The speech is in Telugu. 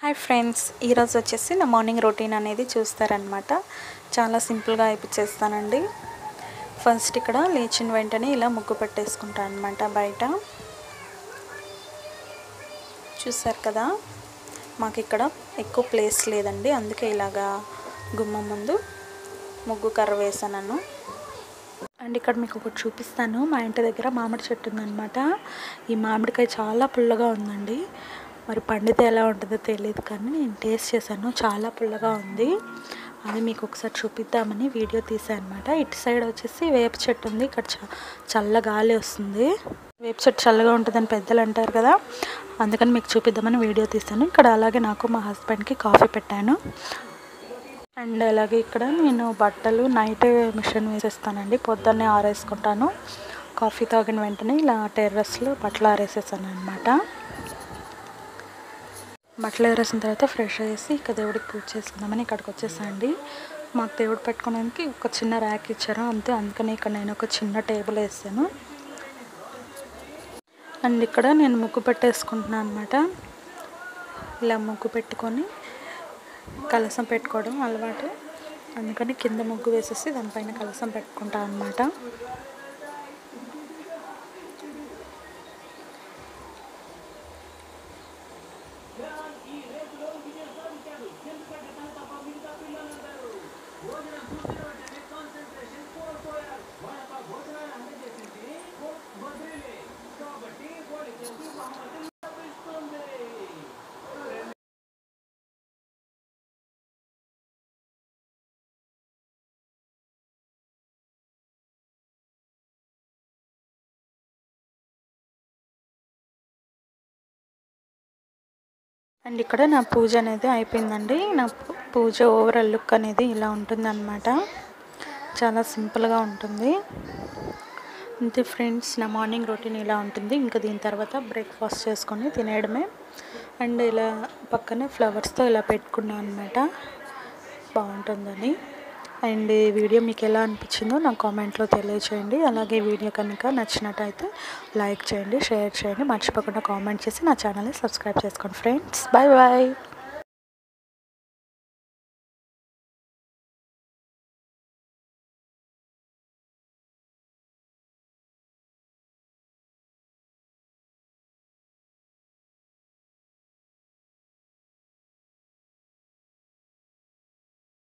హాయ్ ఫ్రెండ్స్ ఈరోజు వచ్చేసి నా మార్నింగ్ రొటీన్ అనేది చూస్తారనమాట చాలా సింపుల్గా అయిపోచేస్తానండి ఫస్ట్ ఇక్కడ లేచిన వెంటనే ఇలా ముగ్గు పెట్టేసుకుంటాను అనమాట బయట చూసారు కదా మాకు ఇక్కడ ఎక్కువ ప్లేస్ లేదండి అందుకే ఇలాగా గుమ్మం ముందు ముగ్గు కర్ర వేసాను అండ్ ఇక్కడ మీకు ఒకటి చూపిస్తాను మా ఇంటి దగ్గర మామిడి చెట్టు ఉందన్నమాట ఈ మామిడికాయ చాలా పుల్లగా ఉందండి మరి పండితే ఎలా ఉంటుందో తెలియదు కానీ నేను టేస్ట్ చేశాను చాలా పుల్లగా ఉంది అది మీకు ఒకసారి చూపిద్దామని వీడియో తీసాను అనమాట ఇటు సైడ్ వచ్చేసి వేప చెట్టు ఉంది ఇక్కడ చ చల్ల గాలి వస్తుంది వేప చెట్టు చల్లగా ఉంటుందని పెద్దలు అంటారు కదా అందుకని మీకు చూపిద్దామని వీడియో తీసాను ఇక్కడ అలాగే నాకు మా హస్బెండ్కి కాఫీ పెట్టాను అండ్ అలాగే ఇక్కడ నేను బట్టలు నైట్ మిషన్ వేసేస్తానండి పొద్దున్నే ఆరేసుకుంటాను కాఫీ తాగిన వెంటనే ఇలా టెర్రస్లో బట్టలు ఆరేసేసాను అనమాట బట్టలు ఆరేసిన తర్వాత ఫ్రెష్ అయ్యేసి ఇక దేవుడికి పూజ చేసుకుందామని ఇక్కడికి వచ్చేసండి మాకు దేవుడు పెట్టుకోవడానికి ఒక చిన్న ర్యాక్ ఇచ్చారు అంతే అందుకని ఇక్కడ నేను ఒక చిన్న టేబుల్ వేసాను అండ్ ఇక్కడ నేను ముగ్గు పెట్టేసుకుంటున్నాను అనమాట ఇలా ముగ్గు పెట్టుకొని కలసం పెట్టుకోవడం అలవాటు అందుకని కింద ముగ్గు వేసేసి దానిపైన కలసం పెట్టుకుంటాను అనమాట అండ్ ఇక్కడ నా పూజ అనేది అయిపోయిందండి నా పూ- పూజ ఓవరాల్ లుక్ అనేది ఇలా ఉంటుందన్నమాట చాలా సింపుల్గా ఉంటుంది అంతే ఫ్రెండ్స్ నా మార్నింగ్ రొటీన్ ఇలా ఉంటుంది ఇంకా దీని తర్వాత బ్రేక్ఫాస్ట్ చేసుకొని తినేయడమే అండ్ ఇలా పక్కనే ఫ్లవర్స్తో ఇలా పెట్టుకున్నాను అనమాట బాగుంటుందని అండ్ ఈ వీడియో మీకు ఎలా అనిపించిందో నా కామెంట్లో తెలియచేయండి అలాగే వీడియో కనుక నచ్చినట్టయితే లైక్ చేయండి షేర్ చేయండి మర్చిపోకుండా కామెంట్ చేసి నా ఛానల్ని సబ్స్క్రైబ్ చేసుకోండి ఫ్రెండ్స్ బాయ్ బాయ్